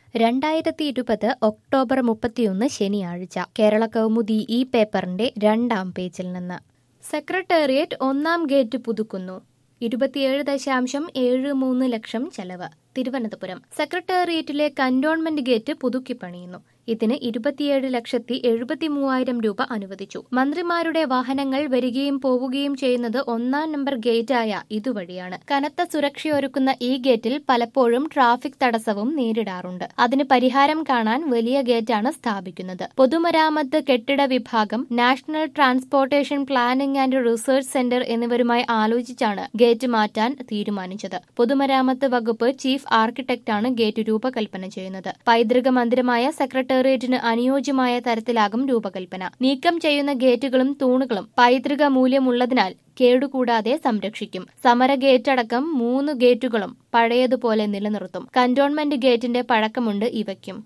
രണ്ടായിരത്തി ഇരുപത് ഒക്ടോബർ മുപ്പത്തിയൊന്ന് ശനിയാഴ്ച കേരള കൗമുദി ഈ പേപ്പറിന്റെ രണ്ടാം പേജിൽ നിന്ന് സെക്രട്ടേറിയറ്റ് ഒന്നാം ഗേറ്റ് പുതുക്കുന്നു ഇരുപത്തിയേഴ് ദശാംശം ഏഴ് മൂന്ന് ലക്ഷം ചെലവ് തിരുവനന്തപുരം സെക്രട്ടേറിയറ്റിലെ കന്റോൺമെന്റ് ഗേറ്റ് പുതുക്കി പണിയുന്നു ഇതിന് ഇരുപത്തിയേഴ് ലക്ഷത്തി എഴുപത്തി മൂവായിരം രൂപ അനുവദിച്ചു മന്ത്രിമാരുടെ വാഹനങ്ങൾ വരികയും പോവുകയും ചെയ്യുന്നത് ഒന്നാം നമ്പർ ഗേറ്റായ ഇതുവഴിയാണ് കനത്ത സുരക്ഷയൊരുക്കുന്ന ഈ ഗേറ്റിൽ പലപ്പോഴും ട്രാഫിക് തടസ്സവും നേരിടാറുണ്ട് അതിന് പരിഹാരം കാണാൻ വലിയ ഗേറ്റാണ് സ്ഥാപിക്കുന്നത് പൊതുമരാമത്ത് കെട്ടിട വിഭാഗം national transportation planning and research centre എന്നിവരുമായി ആലോചിച്ചാണ് ഗേറ്റ് മാറ്റാൻ തീരുമാനിച്ചത് പൊതുമരാമത്ത് വകുപ്പ് ചീഫ് ആർക്കിടെക്ടാണ് ഗേറ്റ് രൂപകൽപ്പന ചെയ്യുന്നത് പൈതൃക മന്ദിരമായ സെക്രട്ടേറിയറ്റിന് അനുയോജ്യമായ തരത്തിലാകും രൂപകൽപ്പന നീക്കം ചെയ്യുന്ന ഗേറ്റുകളും തൂണുകളും പൈതൃക മൂല്യമുള്ളതിനാൽ കേടുകൂടാതെ സംരക്ഷിക്കും സമര ഗേറ്റടക്കം മൂന്ന് ഗേറ്റുകളും പഴയതുപോലെ നിലനിർത്തും കന്റോൺമെന്റ് ഗേറ്റിന്റെ പഴക്കമുണ്ട് ഇവയ്ക്കും